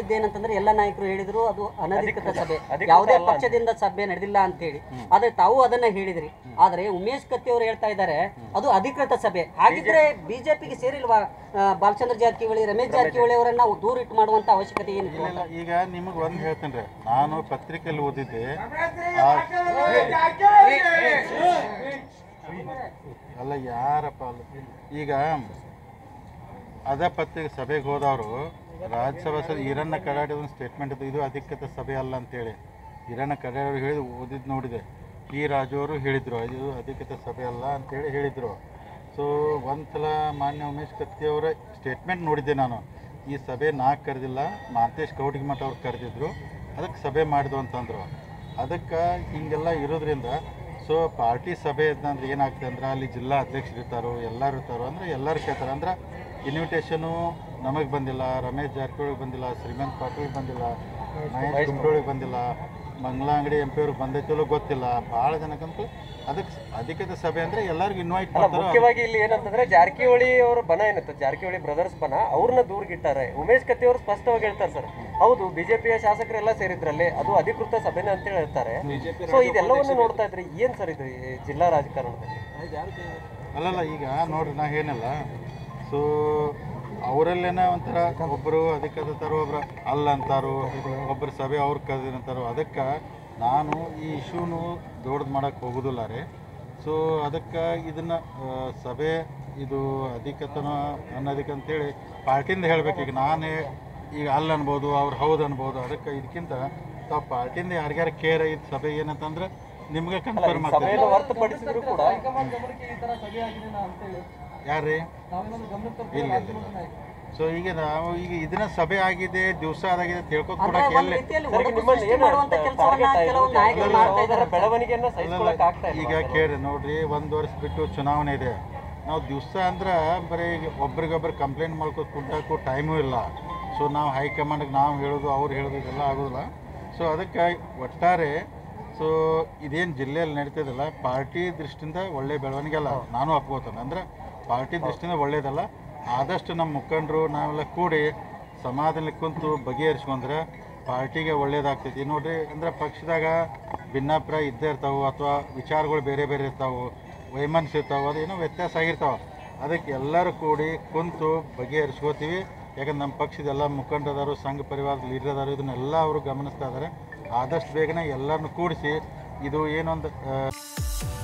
ಹೇಳಿದ್ದೇನಂತಂದ್ರೆ ಎಲ್ಲ ನಾಯಕರು ಹೇಳಿದ್ರು ಅದು ಅನಧಿಕೃತ ಸಭೆ ಅಧಿಕೃತ ಯಾವುದೇ ಅಲ್ಲ ಪಕ್ಷದಿಂದ ಸಭೆ ನಡೆದಿಲ್ಲ ಅಂತ ಹೇಳಿ ಆದ್ರೆ ತಾವು ಅದನ್ನ ಹೇಳಿದ್ರಿ ಆದ್ರೆ ಉಮೇಶ್ ಕತ್ತಿ ಅವರು ಹೇಳ್ತಾ ಇದ್ದಾರೆ ಅದು ಅಧಿಕೃತ ಸಭೆ ಹಾಗಿದ್ರೆ ಬಿಜೆಪಿಗೆ ಸೇರಿಲ್ವಾ ಆ, ಬಾಲಚಂದ್ರ ಜಾರಕಿಹೊಳಿ ರಮೇಶ್ ಜಾರಕಿಹೊಳಿ ಅವರನ್ನ ದೂರ ಇಟ್ಟು ಮಾಡುವಂತ ಅವಶ್ಯಕತೆ ಏನಿತ್ತು ಇಲ್ಲ ಈಗ ನಿಮಗೆ ಒಂದು ಹೇಳ್ತೀನಿ ರೀ ನಾನು ಪತ್ರಿಕೆಯಲ್ಲಿ ಓದಿದ್ದೆ ಆ- ಅಲ್ಲ ಯಾರಪ್ಪ ಅಲ್ಲ ಈಗ ಅದೇ ಪತ್ರಿಕೆ ಸಭೆಗೆ ಹೋದವರು ರಾಜ್ಯಸಭಾ ಸದ ಈರಣ್ಣ ಕಡಾಡಿ ಒಂದು ಸ್ಟೇಟ್ಮೆಂಟ್ ಇತ್ತು ಇದು ಅಧಿಕೃತ ಸಭೆ ಅಲ್ಲ ಅಂತೇಳಿ ಈರಣ್ಣ ಕಡಾಡಿ ಅವರು ಹೇಳಿ ಓದಿದ್ದು ನೋಡಿದೆ ಪಿ ರಾಜು ಅವರು ಹೇಳಿದರು ಇದು ಅಧಿಕೃತ ಸಭೆ ಅಲ್ಲ ಅಂತೇಳಿ ಹೇಳಿದರು ಸೊ ಒಂದ್ಸಲ ಮಾನ್ಯ ಉಮೇಶ್ ಕತ್ತಿ ಅವರ ಸ್ಟೇಟ್ಮೆಂಟ್ ನೋಡಿದ್ದೆ ನಾನು ಈ ಸಭೆ ನಾ ಕರೆದಿಲ್ಲ ಮಾತೇಶ್ ಕೌಟಿಮಠ ಅವ್ರು ಕರೆದಿದ್ರು ಅದಕ್ಕೆ ಸಭೆ ಮಾಡಿದ್ವು ಅಂತಂದರು ಅದಕ್ಕೆ ಹಿಂಗೆಲ್ಲ ಇರೋದ್ರಿಂದ ಸೊ ಪಾರ್ಟಿ ಸಭೆ ಅಂದ್ರೆ ಏನಾಗ್ತದೆ ಅಂದ್ರೆ ಅಲ್ಲಿ ಜಿಲ್ಲಾ ಅಧ್ಯಕ್ಷರು ಇರ್ತಾರೋ ಎಲ್ಲರೂ ಇರ್ತಾರೋ ಅಂದ್ರೆ ಎಲ್ಲರೂ ಕೇಳ್ತಾರೆ ಅಂದ್ರೆ ಇನ್ವಿಟೇಷನು ನಮಗೆ ಬಂದಿಲ್ಲ ರಮೇಶ್ ಜಾರಕಿಹೊಳಿಗೆ ಬಂದಿಲ್ಲ ಶ್ರೀಮಂತ್ ಪಾಟೀಲ್ ಬಂದಿಲ್ಲ ಮಹೇಶ್ ಕುಮಟೋಳಿಗೆ ಬಂದಿಲ್ಲ ಮಂಗ್ಲಾ ಅಂಗಡಿ ಎಂ ಪಿ ಅವ್ರಿಗೆ ಬಂದೈತಿಲ್ಲೋ ಗೊತ್ತಿಲ್ಲ ಭಾಳ ಜನಕ್ಕಂತೂ ಅದಕ್ಕೆ ಅಧಿಕೃತ ಸಭೆ ಅಂದರೆ ಎಲ್ಲರಿಗೂ ಇನ್ವೈಟ್ ಅಲ್ಲ ಮಾಡ್ತಾರೆ ಮುಖ್ಯವಾಗಿ ಇಲ್ಲಿ ಏನಂತಂದ್ರೆ ಜಾರಕಿಹೊಳಿ ಅವರ ಬನ ಏನತ್ತ ಜಾರಕಿಹೊಳಿ ಬ್ರದರ್ಸ್ ಬನ ಅವ್ರನ್ನ ದೂರ್ಗಿಟ್ಟಾರೆ ಉಮೇಶ್ ಕತ್ತಿ ಅವರು ಸ್ಪಷ್ಟವಾಗಿ ಹೇಳ್ತಾರೆ ಸರ್ ಹೌದು ಬಿಜೆಪಿಯ ಶಾಸಕರೆಲ್ಲ ಸೇರಿದ್ರಲ್ಲಿ ಅದು ಅಧಿಕೃತ ಸಭೆನೇ ಅಂತ ಹೇಳಿ ಹೇಳ್ತಾರೆ ಸೊ ಇದೆಲ್ಲವನ್ನು ನೋಡ್ತಾ ಇದ್ರೆ ಏನ್ ಸರ್ ಇದು ಈ ಜಿಲ್ಲಾ ರಾಜಕಾರಣದಲ್ಲಿ ಅಲ್ಲಲ್ಲ ಈಗ ನೋಡ್ರಿ ನಾ ಏನಲ್ಲ ಸೊ ಅವರಲ್ಲೇನ ಒಂಥರ ಒಬ್ಬರು ಅದಕ್ಕೆ ಅದತ್ತಾರೋ ಒಬ್ರು ಅಲ್ಲ ಅಂತಾರೋ ಒಬ್ಬರು ಸಭೆ ಅವ್ರು ಕರೆದಿರಂತಾರೋ ಅದಕ್ಕೆ ನಾನು ಈ ಇಶ್ಯೂನು ದೊಡ್ಡದು ಮಾಡೋಕ್ಕೆ ಹೋಗೋದಿಲ್ಲ ರೀ ಸೊ ಅದಕ್ಕೆ ಇದನ್ನು ಸಭೆ ಇದು ಅಧಿಕತನ ಅನ್ನೋದಕ್ಕೆ ಅಂತೇಳಿ ಪಾರ್ಟಿಯಿಂದ ಹೇಳ್ಬೇಕು ಈಗ ನಾನೇ ಈಗ ಅಲ್ಲ ಅನ್ಬೋದು ಅವ್ರು ಹೌದು ಅನ್ಬೋದು ಅದಕ್ಕೆ ಇದಕ್ಕಿಂತ ತಾವು ಪಾರ್ಟಿಯಿಂದ ಯಾರ್ಯಾರು ಕೇರ್ ಐದು ಸಭೆ ಏನಂತಂದ್ರೆ ನಿಮ್ಗೆ ಕನ್ಫರ್ಮ್ ಆಗ್ತದೆ ಸಭೆಯನ್ನು ಹೊರತುಪಡಿಸಿದ್ರು ಕೂಡ ಯಾರ್ರೀ ಇಲ್ಲ ಸೊ ಈಗ ನಾವು ಈಗ ಇದನ್ನ ಸಭೆ ಆಗಿದೆ ದಿವಸ ಅದಾಗಿದೆ ತಿಳ್ಕೊತ ಅಂದ್ರೆ ಕೊಡಕ್ಕೆ ಒಂದ್ ಎಲ್ಲಿ ರೀತಿಯಲ್ಲಿ ಸರ್, ಈಗ ಒಡಕು ನಿಮ್ಮಲ್ಲಿ ಸೃಷ್ಟಿ ಏನು ಮಾಡುವಂತ ಕೆಲಸವನ್ನ target ಕೆಲವು ಆಯ್ತು? ನಾಯಕರು ಮಾಡ್ತಾ ಇದ್ದಾರೆ ಅದರ ಬೆಳವಣಿಗೆಯನ್ನ ಸಹಿಸ್ಕೊಳಕ್ ಆಗ್ತಾ ಇಲ್ಲ ಈಗ ಕೇಳಿ ನೋಡ್ರಿ ಒಂದು ವರ್ಷ ಬಿಟ್ಟು ಚುನಾವಣೆ ಇದೆ ನಾವು ದಿವಸ ಅಂದ್ರೆ ಬರೀ ಈಗ ಒಬ್ರಿಗೊಬ್ರು ಕಂಪ್ಲೇಂಟ್ ಮಾಡ್ಕೊಂಡು ಕುಂಟಕ್ಕೂ ಟೈಮೂ ಇಲ್ಲ ಸೊ ನಾವು ಹೈಕಮಾಂಡ್ಗೆ ನಾವು ಹೇಳೋದು ಅವ್ರು ಹೇಳೋದು ಇದೆಲ್ಲ ಆಗೋದಿಲ್ಲ ಸೊ ಅದಕ್ಕೆ ಒಟ್ಟಾರೆ ಸೊ ಇದೇನು ಜಿಲ್ಲೆಯಲ್ಲಿ ನಡೀತಿದಲ್ಲ ಪಾರ್ಟಿ ದೃಷ್ಟಿಯಿಂದ ಒಳ್ಳೆ ಬೆಳವಣಿಗೆ ಅಲ್ಲ ನಾನು ಒಪ್ಕೋತೇನೆ ಅಂದ್ರೆ ಪಾರ್ಟಿ ದೃಷ್ಟಿಯಿಂದ ಒಳ್ಳೇದಲ್ಲ ಆದಷ್ಟು ನಮ್ಮ ಮುಖಂಡರು ನಾವೆಲ್ಲ ಕೂಡಿ ಸಮಾಧಾನದಲ್ಲಿ ಕುಂತು ಬಗೆಹರಿಸ್ಕೊಂಡ್ರೆ ಪಾರ್ಟಿಗೆ ಒಳ್ಳೇದಾಗ್ತೈತಿ ನೋಡ್ರಿ ಅಂದ್ರೆ ಪಕ್ಷದಾಗ ಭಿನ್ನಾಭಿಪ್ರಾಯ ಇದ್ದೇ ಇರ್ತಾವೆ ಅಥವಾ ವಿಚಾರಗಳು ಬೇರೆ ಬೇರೆ ಇರ್ತಾವೆ ವೈಮನಸ್ಸು ಇರ್ತಾವೆ ಅದೇನೋ ವ್ಯತ್ಯಾಸ ಆಗಿರ್ತಾವೆ ಅದಕ್ಕೆ ಎಲ್ಲರೂ ಕೂಡಿ ಕುಂತು ಬಗೆಹರಿಸ್ಕೋತೀವಿ ಯಾಕಂದ್ರೆ ನಮ್ಮ ಪಕ್ಷದ ಎಲ್ಲ ಮುಖಂಡರದಾರು ಸಂಘ ಪರಿವಾರದ ಲೀಡರ್ ಅದಾರು ಇದನ್ನೆಲ್ಲ ಅವರು ಗಮನಿಸ್ತಾ ಇದ್ದಾರೆ ಆದಷ್ಟು ಬೇಗನೆ ಎಲ್ಲರನ್ನು ಕೂಡಿಸಿ ಇದು ಏನೊಂದು ಆ,